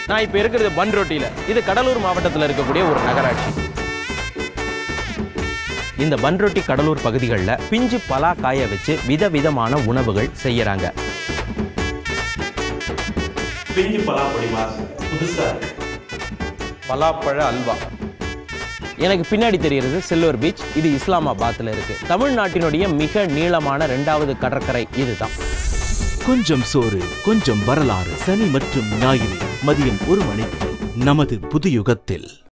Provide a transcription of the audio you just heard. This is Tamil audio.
நான் இப்போ இருக்கிறது பன்ரோட்டியில் இது கடலூர் மாவட்டத்தில் இருக்கக்கூடிய ஒரு நகராட்சி இந்த பன்ரொட்டி கடலூர் பகுதிகளில் பிஞ்சு பலா காய வச்சு விதவிதமான உணவுகள் செய்யறாங்க பிஞ்சு பலாப்பொடி மாசு புதுசா இருக்கு பலாப்பழ அல்வா எனக்கு பின்னாடி தெரிகிறது சில்வர் பீச் இது இஸ்லாமாபாத்தில் இருக்கு தமிழ்நாட்டினுடைய மிக நீளமான ரெண்டாவது கடற்கரை இதுதான் கொஞ்சம் சோறு கொஞ்சம் வரலாறு சனி மற்றும் ஞாயிறு மதியம் ஒரு மணிக்கு நமது புது யுகத்தில்